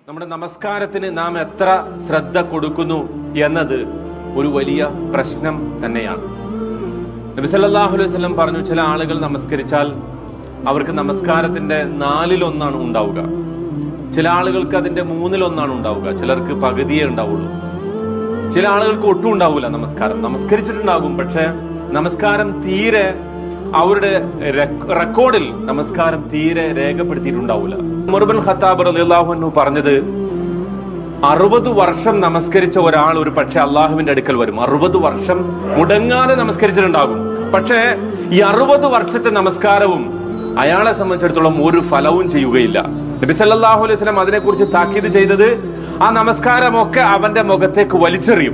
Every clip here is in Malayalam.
നമ്മുടെ നമസ്കാരത്തിന് നാം എത്ര ശ്രദ്ധ കൊടുക്കുന്നു എന്നത് ഒരു വലിയ പ്രശ്നം തന്നെയാണ് നബി സല്ലല്ലാഹു അലൈഹി വസല്ലം പറഞ്ഞു ചില ആളുകൾ നമസ്കരിച്ചാൽ അവർക്ക് നമസ്കാരത്തിന്റെ നാലിലൊന്നാണ് ഉണ്ടാവുക ചില ആളുകൾക്ക് അതിന്റെ മൂന്നിലൊന്നാണ് ഉണ്ടാവുക ചിലർക്ക് പകുതിയേ ഉണ്ടാവുള്ളൂ ചില ആളുകൾക്ക് ഒട്ടും ഉണ്ടാവില്ല നമസ്കാരം നമസ്കരിച്ചിട്ടുണ്ടാകും പക്ഷെ നമസ്കാരം തീരെ അവരുടെ റെക്- റെക്കോർഡിൽ നമസ്കാരം തീരെ രേഖപ്പെടുത്തിയിട്ടുണ്ടാവില്ല മുർബൻ ഖത്താബ് റളിയല്ലാഹു അൻഹു പറഞ്ഞത് അറുപത് വർഷം നമസ്കരിച്ച ഒരാൾ ഒരു പക്ഷെ അള്ളാഹുവിന്റെ അടുക്കൽ വരും അറുപത് വർഷം മുടങ്ങാതെ നമസ്കരിച്ചിട്ടുണ്ടാകും പക്ഷേ ഈ അറുപത് വർഷത്തെ നമസ്കാരവും അയാളെ സംബന്ധിച്ചിടത്തോളം ഒരു ഫലവും ചെയ്യുകയില്ല നബി സല്ലല്ലാഹു അലൈഹി വസല്ലം അതിനെക്കുറിച്ച് താക്കീത് ചെയ്തത് ആ നമസ്കാരമൊക്കെ അവന്റെ മുഖത്തേക്ക് വലിച്ചെറിയും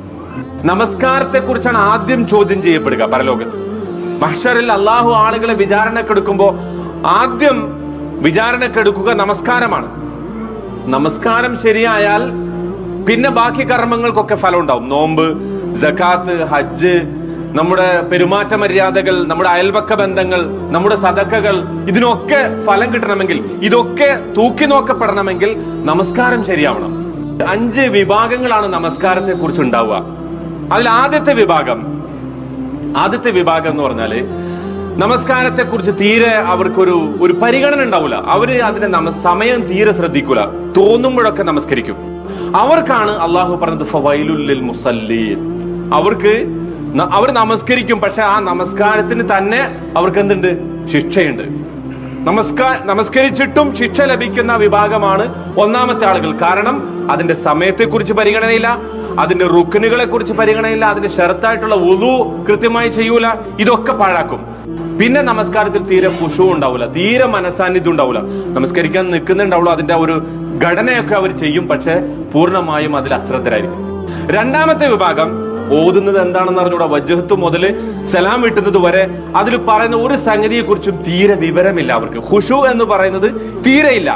നമസ്കാരത്തെ കുറിച്ചാണ് ആദ്യം ചോദ്യം ചെയ്യപ്പെടുക പരലോകത്ത് മഹ്ഷറിൽ അള്ളാഹു ആളുകളെ വിചാരണക്കെടുക്കുമ്പോ ആദ്യം വിചാരണക്കെടുക്കുക നമസ്കാരമാണ് നമസ്കാരം ശരിയായാൽ പിന്നെ ബാക്കി കർമ്മങ്ങൾക്കൊക്കെ ഫലം ഉണ്ടാവും നോമ്പ് ജക്കാത്ത് ഹജ്ജ് നമ്മുടെ പെരുമാറ്റ മര്യാദകൾ നമ്മുടെ അയൽപക്ക ബന്ധങ്ങൾ നമ്മുടെ സദക്കകൾ ഇതിനൊക്കെ ഫലം കിട്ടണമെങ്കിൽ ഇതൊക്കെ തൂക്കി നോക്കപ്പെടണമെങ്കിൽ നമസ്കാരം ശരിയാവണം അഞ്ച് വിഭാഗങ്ങളാണ് നമസ്കാരത്തെ കുറിച്ച് ഉണ്ടാവുക അതിൽ ആദ്യത്തെ വിഭാഗം ആദ്യത്തെ വിഭാഗം എന്ന് പറഞ്ഞാല് നമസ്കാരത്തെ കുറിച്ച് തീരെ അവർക്കൊരു ഒരു പരിഗണന ഉണ്ടാവില്ല അവര് അതിന്റെ നമ സമയം തീരെ ശ്രദ്ധിക്കൂല തോന്നുമ്പോഴൊക്കെ നമസ്കരിക്കും അവർക്കാണ് അള്ളാഹു പറഞ്ഞത് ഫവൈലുല്ലിൽ മുസല്ലീൻ അവർക്ക് ന- അവർ നമസ്കരിക്കും പക്ഷെ ആ നമസ്കാരത്തിന് തന്നെ അവർക്ക് എന്തുണ്ട് ശിക്ഷയുണ്ട് നമസ്കാര നമസ്കരിച്ചിട്ടും ശിക്ഷ ലഭിക്കുന്ന വിഭാഗമാണ് ഒന്നാമത്തെ ആളുകൾ കാരണം അതിന്റെ സമയത്തെ കുറിച്ച് പരിഗണനയില്ല അതിന്റെ റുക്കനുകളെ കുറിച്ച് പരിഗണനയില്ല അതിന്റെ ഷെർത്തായിട്ടുള്ള ഉളു കൃത്യമായി ചെയ്യൂല ഇതൊക്കെ പാഴാക്കും പിന്നെ നമസ്കാരത്തിൽ തീരെ ഖുഷു ഉണ്ടാവില്ല തീരെ മനസാന്നിധ്യം ഉണ്ടാവില്ല നമസ്കരിക്കാൻ നിൽക്കുന്നുണ്ടാവുള്ളൂ അതിന്റെ ആ ഒരു ഘടനയൊക്കെ അവർ ചെയ്യും പക്ഷെ പൂർണ്ണമായും അതിൽ അശ്രദ്ധരായിരിക്കും രണ്ടാമത്തെ വിഭാഗം ഓതുന്നത് എന്താണെന്ന് അറിഞ്ഞൂടാ വജ്ജഹത്ത് മുതല് സലാം വിട്ടുന്നത് വരെ അതിൽ പറയുന്ന ഒരു സംഗതിയെ കുറിച്ചും തീരെ വിവരമില്ല അവർക്ക് ഖുഷു എന്ന് പറയുന്നത് തീരെയില്ല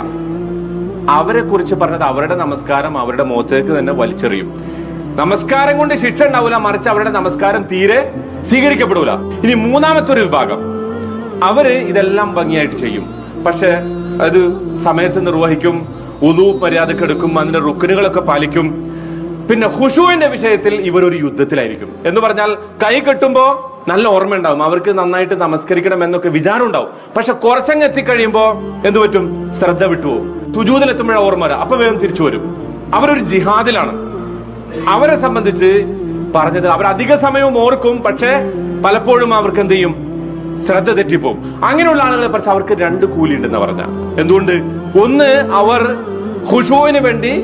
അവരെ കുറിച്ച് പറഞ്ഞത് അവരുടെ നമസ്കാരം അവരുടെ മുഖത്തേക്ക് തന്നെ വലിച്ചെറിയും നമസ്കാരം കൊണ്ട് ശിക്ഷ ഉണ്ടാവില്ല മറിച്ച് അവരുടെ നമസ്കാരം തീരെ സ്വീകരിക്കപ്പെടൂല ഇനി മൂന്നാമത്തെ ഒരു വിഭാഗം അവര് ഇതെല്ലാം ഭംഗിയായിട്ട് ചെയ്യും പക്ഷെ അത് സമയത്ത് നിർവഹിക്കും ഉദു മര്യാദക്ക് എടുക്കും അതിന്റെ റുക്കനുകളൊക്കെ പാലിക്കും പിന്നെ ഹുഷുവിന്റെ വിഷയത്തിൽ ഇവർ ഒരു യുദ്ധത്തിലായിരിക്കും എന്ന് പറഞ്ഞാൽ കൈ കെട്ടുമ്പോ നല്ല ഓർമ്മ ഉണ്ടാവും അവർക്ക് നന്നായിട്ട് നമസ്കരിക്കണം എന്നൊക്കെ വിചാരം ഉണ്ടാവും പക്ഷെ കുറച്ചങ്ങ് എത്തിക്കഴിയുമ്പോ എന്ത് പറ്റും ശ്രദ്ധ വിട്ടുപോകും സുജൂതിലെത്തുമ്പോഴാണ് ഓർമ്മ വരാം അപ്പൊ വേഗം തിരിച്ചു വരും അവരൊരു ജിഹാദിലാണ് അവരെ സംബന്ധിച്ച് പറഞ്ഞത് അവർ അധിക സമയവും ഓർക്കും പക്ഷേ പലപ്പോഴും അവർക്ക് എന്ത് ചെയ്യും ശ്രദ്ധ തെറ്റിപ്പോവും അങ്ങനെയുള്ള ആളുകളെ കുറിച്ച് അവർക്ക് രണ്ട് കൂലി ഉണ്ടെന്ന് പറഞ്ഞ എന്തുകൊണ്ട് ഒന്ന് അവർ ഖുഷുവിന് വേണ്ടി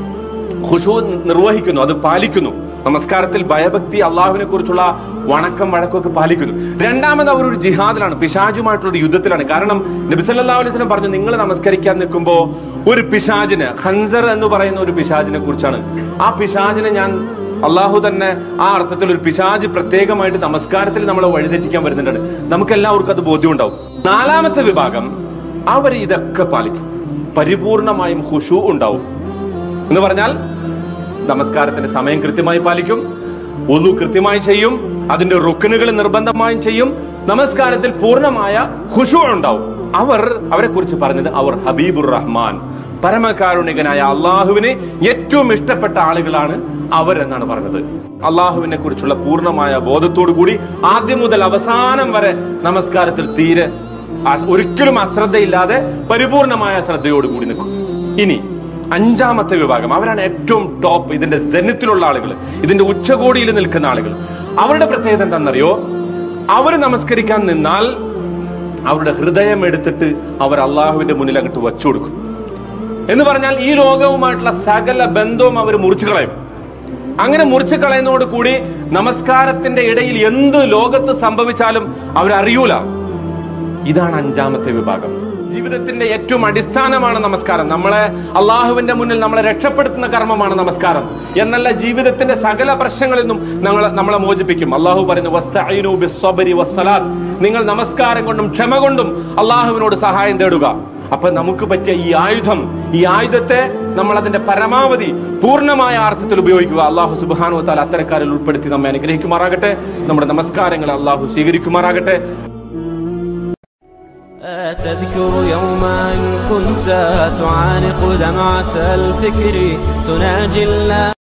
ഖുഷു നിർവഹിക്കുന്നു അത് പാലിക്കുന്നു നമസ്കാരത്തിൽ ഭയഭക്തി അള്ളാഹുവിനെ കുറിച്ചുള്ള വണക്കം വഴക്കമൊക്കെ പാലിക്കുന്നു രണ്ടാമത് അവർ ഒരു ജിഹാദിലാണ് പിശാജുമായിട്ടുള്ള ഒരു യുദ്ധത്തിലാണ് കാരണം നബി സല്ലല്ലാഹു അലൈഹി വസല്ലം പറഞ്ഞു നിങ്ങൾ നമസ്കരിക്കാൻ നിൽക്കുമ്പോൾ ഒരു പിശാജിന് ഖൻസർ എന്ന് പറയുന്ന ഒരു പിശാജിനെ കുറിച്ചാണ് ആ പിശാജിനെ ഞാൻ അള്ളാഹു തന്നെ ആ അർത്ഥത്തിൽ ഒരു പിശാജ് പ്രത്യേകമായിട്ട് നമസ്കാരത്തിൽ നമ്മളെ വഴിതെറ്റിക്കാൻ വരുന്നുണ്ട് നമുക്ക് എല്ലാവർക്കും അത് ബോധ്യം ഉണ്ടാവും നാലാമത്തെ വിഭാഗം അവർ ഇതൊക്കെ പാലിക്കും പരിപൂർണമായും ഹുഷു ഉണ്ടാവും എന്ന് പറഞ്ഞാൽ നമസ്കാരത്തിന്റെ സമയം കൃത്യമായി പാലിക്കും ഒന്നു കൃത്യമായി ചെയ്യും അതിന്റെ റുക്കനുകൾ നിർബന്ധമായും ചെയ്യും നമസ്കാരത്തിൽ പൂർണ്ണമായ ഖുഷു ഉണ്ടാവും അവർ അവരെ കുറിച്ച് പറഞ്ഞത് അവർ ഹബീബുർ റഹ്മാൻ പരമകാരുണികനായ അള്ളാഹുവിന് ഏറ്റവും ഇഷ്ടപ്പെട്ട ആളുകളാണ് അവരെന്നാണ് പറഞ്ഞത് അള്ളാഹുവിനെ കുറിച്ചുള്ള പൂർണ്ണമായ ബോധത്തോടു കൂടി ആദ്യം മുതൽ അവസാനം വരെ നമസ്കാരത്തിൽ തീരെ അ- ഒരിക്കലും അശ്രദ്ധയില്ലാതെ പരിപൂർണമായ ശ്രദ്ധയോടുകൂടി നിൽക്കും ഇനി അഞ്ചാമത്തെ വിഭാഗം അവരാണ് ഏറ്റവും ടോപ്പ് ഇതിന്റെ ജനത്തിലുള്ള ആളുകൾ ഇതിന്റെ ഉച്ചകോടിയിൽ നിൽക്കുന്ന ആളുകൾ അവരുടെ പ്രത്യേകത എന്താണെന്നറിയോ അവർ നമസ്കരിക്കാൻ നിന്നാൽ അവരുടെ ഹൃദയം എടുത്തിട്ട് അവർ അള്ളാഹുവിന്റെ മുന്നിൽ അങ്ങോട്ട് വച്ചു കൊടുക്കും എന്ന് പറഞ്ഞാൽ ഈ ലോകവുമായിട്ടുള്ള സകല ബന്ധവും അവർ മുറിച്ചു കളയും അങ്ങനെ മുറിച്ചു കളയുന്നതോട് കൂടി നമസ്കാരത്തിന്റെ ഇടയിൽ എന്ത് ലോകത്ത് സംഭവിച്ചാലും അവരറിയൂല ഇതാണ് അഞ്ചാമത്തെ വിഭാഗം ജീവിതത്തിന്റെ ഏറ്റവും അടിസ്ഥാനമാണ് നമസ്കാരം നമ്മളെ അള്ളാഹുവിന്റെ മുന്നിൽ നമ്മളെ രക്ഷപ്പെടുത്തുന്ന കർമ്മമാണ് നമസ്കാരം എന്നല്ല ജീവിതത്തിന്റെ സകല പ്രശ്നങ്ങളിൽ നിന്നും നമ്മളെ നമ്മളെ മോചിപ്പിക്കും അള്ളാഹു പറയുന്നു "വസ്തഈനു ബിസ്സബ്രി വസ്സലാത്ത്." നിങ്ങൾ നമസ്കാരം കൊണ്ടും ക്ഷമ കൊണ്ടും അള്ളാഹുവിനോട് സഹായം തേടുക അപ്പൊ നമുക്ക് പറ്റിയ ഈ ആയുധം ഈ ആയുധത്തെ നമ്മൾ അതിന്റെ പരമാവധി പൂർണ്ണമായ അർത്ഥത്തിൽ ഉപയോഗിക്കുക അള്ളാഹു സുബാനു താൽ അത്തരക്കാരിൽ ഉൾപ്പെടുത്തി നമ്മെ അനുഗ്രഹിക്കുമാറാകട്ടെ നമ്മുടെ നമസ്കാരങ്ങളെ അള്ളാഹു സ്വീകരിക്കുമാറാകട്ടെ تذكر يوما كنت تعانق دمعة الفكر تناجي الله